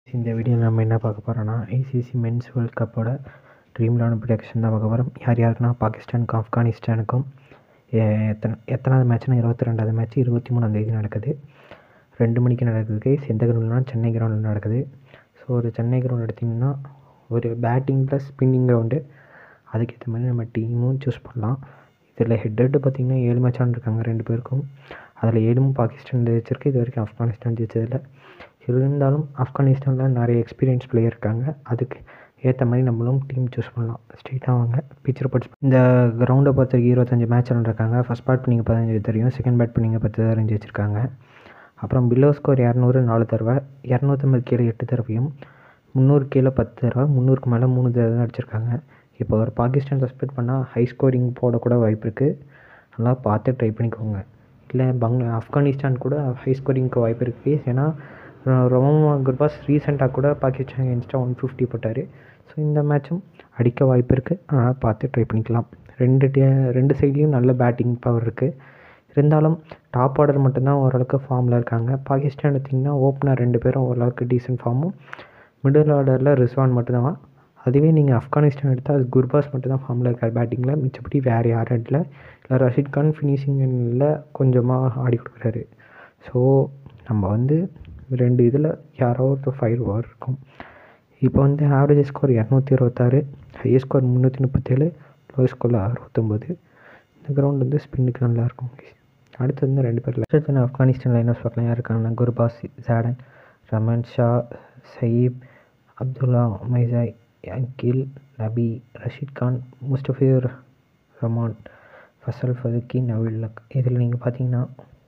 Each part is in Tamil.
இந்த வீடியோவில் நம்ம என்ன பார்க்க போகிறோன்னா ஐசிசி மென்ஸ் வேர்ல்ட் கப்போட ட்ரீம் லெவன் ப்ரொடக்ஷன் தான் பார்க்க போகிறோம் யார் யாருக்குன்னா பாகிஸ்தானுக்கும் ஆப்கானிஸ்தானுக்கும் எ- எத்தனை எத்தனாவது மேட்ச்னா இருபத்தி ரெண்டாவது மேட்ச் இருபத்தி மூணாம் தேதி நடக்குது ரெண்டு மணிக்கு நடக்குது கைஸ் எந்த கிரவுண்ட்னா சென்னை கிரவுண்டில் நடக்குது ஸோ ஒரு சென்னை கிரவுண்ட் எடுத்திங்கன்னா ஒரு பேட்டிங் ப்ளஸ் ஸ்பின்னிங் கிரவுண்டு அதுக்கேற்ற மாதிரி நம்ம டீமும் சூஸ் பண்ணலாம் இதில் ஹெட் ஹெட்டு பார்த்திங்கன்னா ஏழு மேட்ச் இருக்காங்க ரெண்டு பேருக்கும் அதில் ஏழும் பாகிஸ்தான் ஜெயிச்சிருக்கு இது வரைக்கும் ஆப்கானிஸ்தான் ஜெயிச்சதில்ல இருந்தாலும் ஆப்கானிஸ்தானில் நிறைய எக்ஸ்பீரியன்ஸ் பிளேயர் இருக்காங்க அதுக்கு ஏற்ற மாதிரி நம்மளும் டீம் சூஸ் பண்ணலாம் ஸ்ட்ரெயிட்டாக வாங்க பிக்சர் பட்ஸ் இந்த கிரவுண்டை பொறுத்த வரைக்கும் இருபத்தஞ்சி மேட்ச் இருக்காங்க ஃபஸ்ட் பேட் பண்ணிங்க பதினஞ்சு தெரியும் செகண்ட் பேட் பண்ணிங்க பத்து தெரிஞ்சு வச்சுருக்காங்க அப்புறம் பிலோ ஸ்கோர் இரநூறு நாலு தடவை இரநூத்தம்பது கீழே எட்டு தடவையும் முந்நூறு கீழே பத்து தடவை முந்நூறுக்கு மேலே மூணு தடவை தான் அடிச்சிருக்காங்க இப்போ ஒரு பாகிஸ்தான் சஸ்பெக்ட் பண்ணால் ஹை ஸ்கோரிங் போடக்கூட வாய்ப்பு இருக்குது நல்லா பார்த்து ட்ரை பண்ணிக்கோங்க இல்லை பங்களா ஆப்கானிஸ்தான் கூட ஹை ஸ்கோரிங்க்கு வாய்ப்பு இருக்குது ஏன்னா ரொமா குர்பாஸ் ரீசெண்டாக கூட பாகிஸ்தான் அகேன்ஸ்டாக ஒன் ஃபிஃப்டி போட்டார் ஸோ இந்த மேட்சும் அடிக்க வாய்ப்பு இருக்குது அதனால் பார்த்து ட்ரை பண்ணிக்கலாம் ரெண்டு டே ரெண்டு சைட்லேயும் நல்ல பேட்டிங் பவர் இருக்குது இருந்தாலும் டாப் ஆர்டர் மட்டும்தான் ஓரளவுக்கு ஃபார்மில் இருக்காங்க பாகிஸ்தான் எடுத்திங்கன்னா ஓப்பனர் ரெண்டு பேரும் ஓரளவுக்கு டீசென்ட் ஃபார்மும் மிடில் ஆர்டரில் ரிஸ்வான் மட்டும்தான் அதுவே நீங்கள் ஆப்கானிஸ்தான் எடுத்தால் அது குர்பாஸ் மட்டும்தான் ஃபார்மில் இருக்கார் பேட்டிங்கில் மிச்சப்படி வேறு யாரும் இடத்துல இல்லை ரஷீத் கான் ஃபினிஷிங்கில் கொஞ்சமாக ஆடி கொடுக்குறாரு ஸோ நம்ம வந்து ரெண்டு இதில் யாரோ ஒரு ஃபைவ் ஓவர் இருக்கும் இப்போ வந்து ஆவரேஜ் ஸ்கோர் இரநூத்தி இருபத்தாறு ஹையஸ்ட் ஸ்கோர் முந்நூற்றி முப்பத்தேழு லோ ஸ்கோரில் அறுபத்தொம்போது இந்த கிரவுண்ட் வந்து ஸ்பின்னுக்கு நல்லாயிருக்கும் அடுத்து வந்து ரெண்டு பேர் லட்சத்து ஆப்கானிஸ்தான் லைனர்ஸ் பார்க்கலாம் யார் இருக்காங்கன்னா குர்பாஸ் ஜாடன் ரமன் ஷா சயீப் அப்துல்லா மைசாய் அகில் நபி ரஷீத் கான் முஸ்டபிர் ரமான் ஃபசல் ஃபதுக்கி நவீல் லக் இதில் நீங்கள் பார்த்தீங்கன்னா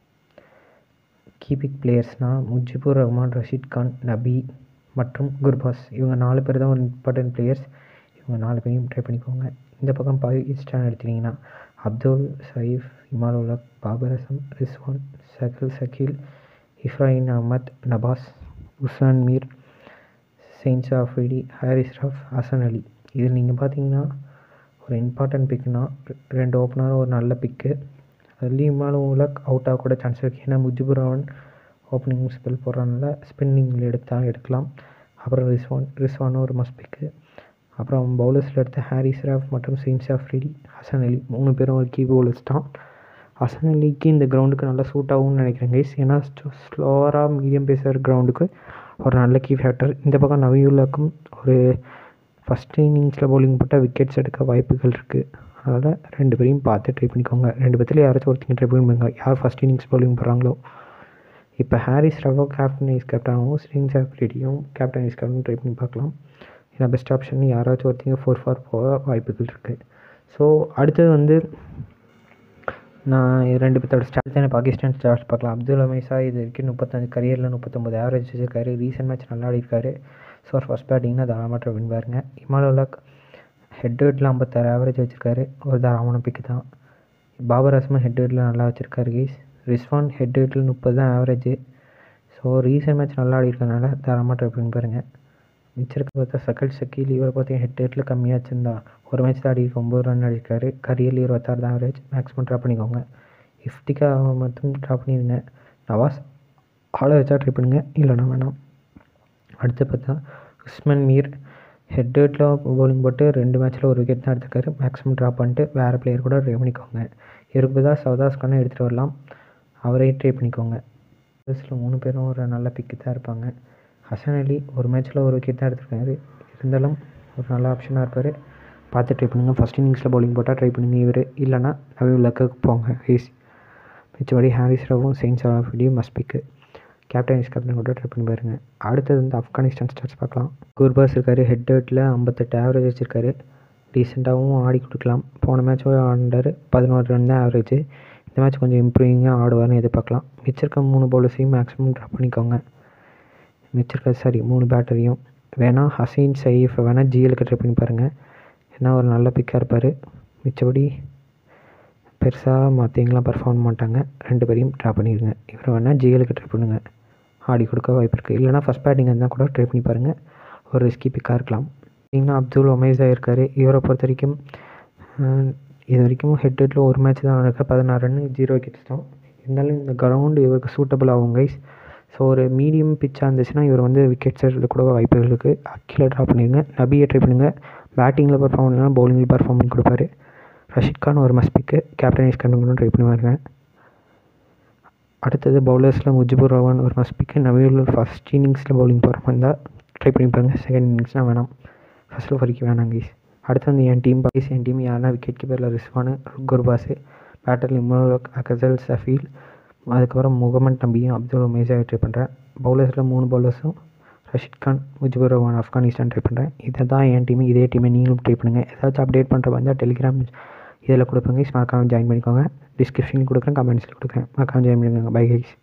கீபிக் பிளேயர்ஸ்னால் முஜிபுர் ரஹ்மான் ரஷீத் கான் நபி மற்றும் குர்பாஸ் இவங்க நாலு பேர் தான் ஒரு இம்பார்ட்டன்ட் பிளேயர்ஸ் இவங்க நாலு பேரையும் ட்ரை பண்ணிக்கோங்க இந்த பக்கம் பாகிஸ்தான் எடுத்துட்டிங்கன்னா அப்துல் சயீஃப் இமால் உலக் பாபர் அசம் ரிஸ்வான் சகில் சக்கீல் இஃப்ராஹிம் அஹமத் நபாஸ் உசான் மீர் செயின்ஸ் ஆஃப்ரிடி ஹாரிஸ் ரஃப் ஹசன் அலி இதில் நீங்கள் பார்த்தீங்கன்னா ஒரு இம்பார்ட்டன்ட் பிக்னா ரெண்டு ஓப்பனரும் ஒரு நல்ல பிக்கு அதுலேயும் இமால் உலக் அவுட் ஆக கூட சான்ஸ் இருக்குது ஏன்னா முஜிபுர் ரஹ்மான் ஓப்பனிங் ஸ்பெல் போடுறதுனால ஸ்பின்னிங்கில் எடுத்தால் எடுக்கலாம் அப்புறம் ரிஸ்வான் ரிஸ்வானும் ஒரு மஸ்ட் பிக்கு அப்புறம் பவுலர்ஸில் எடுத்த ஹாரிஸ் ராஃப் மற்றும் செயின்ஸ் ஆஃப்ரிடி ஹசன் அலி மூணு பேரும் ஒரு கீ பவுலர்ஸ் தான் ஹசன் அலிக்கு இந்த கிரவுண்டுக்கு நல்லா சூட் ஆகும்னு நினைக்கிறேன் கைஸ் ஏன்னா ஸ்லோவராக மீடியம் பேசர் கிரவுண்டுக்கு ஒரு நல்ல கீ ஃபேக்டர் இந்த பக்கம் நவியுல்லாக்கும் ஒரு ஃபஸ்ட் இன்னிங்ஸில் பவுலிங் போட்டால் விக்கெட்ஸ் எடுக்க வாய்ப்புகள் இருக்குது அதனால் ரெண்டு பேரையும் பார்த்து ட்ரை பண்ணிக்கோங்க ரெண்டு பேர்த்துல யாராச்சும் ஒருத்தங்க ட்ரை பண்ணுங்க யார் ஃபஸ்ட் இன்னிங்ஸ் பவுலிங் போடுறாங்களோ இப்போ ஹாரிஸ் ரவோ கேப்டன் வைஸ் கேப்டனாகவும் ஸ்ரீன்ஸ் ஆஃப்ரிடியும் கேப்டன் வைஸ் கேப்டன் ட்ரை பண்ணி பார்க்கலாம் ஏன்னா பெஸ்ட் ஆப்ஷன் யாராச்சும் ஒருத்தங்க ஃபோர் ஃபார் போக வாய்ப்புகள் இருக்குது ஸோ அடுத்தது வந்து நான் ரெண்டு பேர்த்தோட ஸ்டார்ட் தானே பாகிஸ்தான் ஸ்டார்ஸ் பார்க்கலாம் அப்துல் அமீசா இது வரைக்கும் முப்பத்தஞ்சு கரியரில் முப்பத்தொம்பது ஆவரேஜ் வச்சிருக்காரு ரீசெண்ட் மேட்ச் நல்லா ஆடிருக்காரு ஸோ அவர் ஃபஸ்ட் பேட்டிங்னா தாராளமாக வின் பாருங்க இமால் உலக் ஹெட் ஹெட்டில் ஐம்பத்தாறு ஆவரேஜ் வச்சிருக்காரு ஒரு தாராளமான பிக்கு தான் பாபர் அஸ்மன் ஹெட் ஹெட்டில் நல்லா வச்சிருக்காரு கீஸ் ரிஸ்வான் ஹெட் ஹெட்டில் முப்பது தான் ஆவரேஜ் ஸோ ரீசெண்ட் மேட்ச் நல்லா ஆடி இருக்கனால தாராளமாக ட்ரை பண்ணி பாருங்கள் மிச்சிருக்க பார்த்தா சக்கல் சக்கீல் இவரை பார்த்தீங்கன்னா ஹெட் ஹெட்டில் கம்மியாக வச்சிருந்தா ஒரு மேட்ச் தான் ஆடி ஒம்பது ரன் அடிக்காரு கரியல் இருபத்தாறு தான் ஆவரேஜ் மேக்ஸிமம் ட்ரா பண்ணிக்கோங்க இஃப்டிகா மட்டும் ட்ரா பண்ணிடுங்க நவாஸ் ஆளை வச்சா ட்ரை பண்ணுங்க இல்லைனா வேணாம் அடுத்து பார்த்தா உஸ்மன் மீர் ஹெட் ஹெட்டில் பவுலிங் போட்டு ரெண்டு மேட்ச்சில் ஒரு விக்கெட் தான் எடுத்துருக்காரு மேக்ஸிமம் ட்ராப் பண்ணிட்டு வேறு பிளேயர் கூட ட்ரை பண்ணிக்கோங்க இருக்குதா சவதாஸ் கானை எடுத்துகிட்டு வரலாம் அவரே ட்ரை பண்ணிக்கோங்க பேர்ஸில் மூணு பேரும் ஒரு நல்ல பிக்கு தான் இருப்பாங்க ஹசன் அலி ஒரு மேட்ச்சில் ஒரு விக்கெட் தான் எடுத்துருக்காரு இருந்தாலும் ஒரு நல்ல ஆப்ஷனாக இருப்பார் பார்த்து ட்ரை பண்ணுங்கள் ஃபஸ்ட் இன்னிங்ஸில் பவுலிங் போட்டால் ட்ரை பண்ணுங்க இவர் இல்லைனா நவி லக்குக்கு போங்க ஈஸி மிச்சபடி ஹாரிஸ் ராவும் செயின்ஸ் ஆஃபிடியும் must pick captain vice captain கூட ட்ரை பண்ணி பாருங்கள் அடுத்தது வந்து ஆப்கானிஸ்தான் ஸ்டார்ஸ் பார்க்கலாம் குர்பாஸ் இருக்கார் ஹெட் ஹெட்டில் ஐம்பத்தெட்டு ஆவரேஜ் வச்சுருக்காரு ரீசெண்டாகவும் ஆடி கொடுக்கலாம் போன மேட்ச்சும் ஆண்டார் பதினோரு ரன் தான் ஆவரேஜ் இந்த மேட்ச் கொஞ்சம் இம்ப்ரூவிங்காக ஆடுவார்னு எதிர்பார்க்கலாம் மிச்சிருக்க மூணு பவுலர்ஸையும் மேக்ஸிமம் ட்ராப் பண்ணிக்கோங்க மிச்சிருக்க சாரி மூணு பேட்டரியும் வேணால் ஹசீன் சயீஃப் வேணால் ஜிஎலுக்கு ட்ரை பண்ணி பாருங்கள் ஏன்னா ஒரு நல்ல பிக்காக இருப்பார் மிச்சபடி பெருசாக மற்றவங்களாம் பர்ஃபார்ம் மாட்டாங்க ரெண்டு பேரையும் ட்ரா பண்ணிடுங்க இவர் வேணால் ஜிஎலுக்கு ட்ரை பண்ணுங்கள் ஆடி கொடுக்க வாய்ப்பு இருக்குது இல்லைனா ஃபஸ்ட் பேட்டிங் இருந்தால் கூட ட்ரை பண்ணி பாருங்கள் ஒரு ரிஸ்கி பிக்காக இருக்கலாம் பார்த்தீங்கன்னா அப்துல் ஒமேஸா இருக்கார் இவரை பொறுத்த வரைக்கும் அஹ், இது வரைக்கும் ஹெட் ஹெட்டில் ஒரு மேட்ச் தான் நடக்க பதினாறு ரன் ஜீரோ விக்கெட்ஸ் தான் இருந்தாலும் இந்த கிரவுண்டு இவருக்கு சூட்டபிள் ஆகும் கைஸ் ஸோ ஒரு மீடியம் பிச்சாக இருந்துச்சுன்னா இவர் வந்து விக்கெட்ஸ் எடுக்க கூட வாய்ப்புகள் இருக்குது அக்கில ட்ரா பண்ணிடுங்க நபியை ட்ரை பண்ணுங்கள் பேட்டிங்கில் பர்ஃபார்ம் பண்ணலாம் பவுலிங்கில் பர்ஃபார்ம் பண்ணி கொடுப்பாரு ரஷித் கான் ஒரு must pick captain vice captain try பண்ணி பாருங்க அடுத்தது பவுலர்ஸில் முஜிபுர் ரஹ்மான் ஒரு மஸ்ட் பிக்கு நவீனில் ஃபஸ்ட் இன்னிங்ஸில் பவுலிங் போகிற மாதிரி இருந்தால் ட்ரை பண்ணி பாருங்க செகண்ட் இன்னிங்ஸ்னால் வேணாம் ஃபஸ்ட் ஓவருக்கு வேணாம் கைஸ் அடுத்து வந்து என் டீம் பாய்ஸ் என் டீம் யாருன்னா விக்கெட் கீப்பரில் ரிஸ்வானு குர்பாஸு பேட்டரில் இம்ரோலக் அகசல் சஃபீல் அதுக்கப்புறம் முகமது நபியும் அப்துல் உமேஸாக ட்ரை பண்ணுறேன் பவுலர்ஸில் மூணு பவுலர்ஸும் ரஷித் கான் முஜிபுர் ரஹ்மான் ஆப்கானிஸ்தான் ட்ரை பண்ணுறேன் இதை தான் என் டீம் இதே டீமை நீங்களும் ட்ரை பண்ணுங்கள் ஏதாச்சும் அப்டேட் பண்ணுற மாதிரி இருந்தால் டெலிகிராம் இதில் கொடுப்பேங்க மறக்காமல் ஜாயின் பண்ணிக்கோங்க டிஸ்கிரிப்ஷனில் கொடுக்குறேன் கமெண்ட்ஸில் கொடுக்குறேன் மறக்காமல் ஜாயின் பண்ணிக்கோங்க பை கைஸ்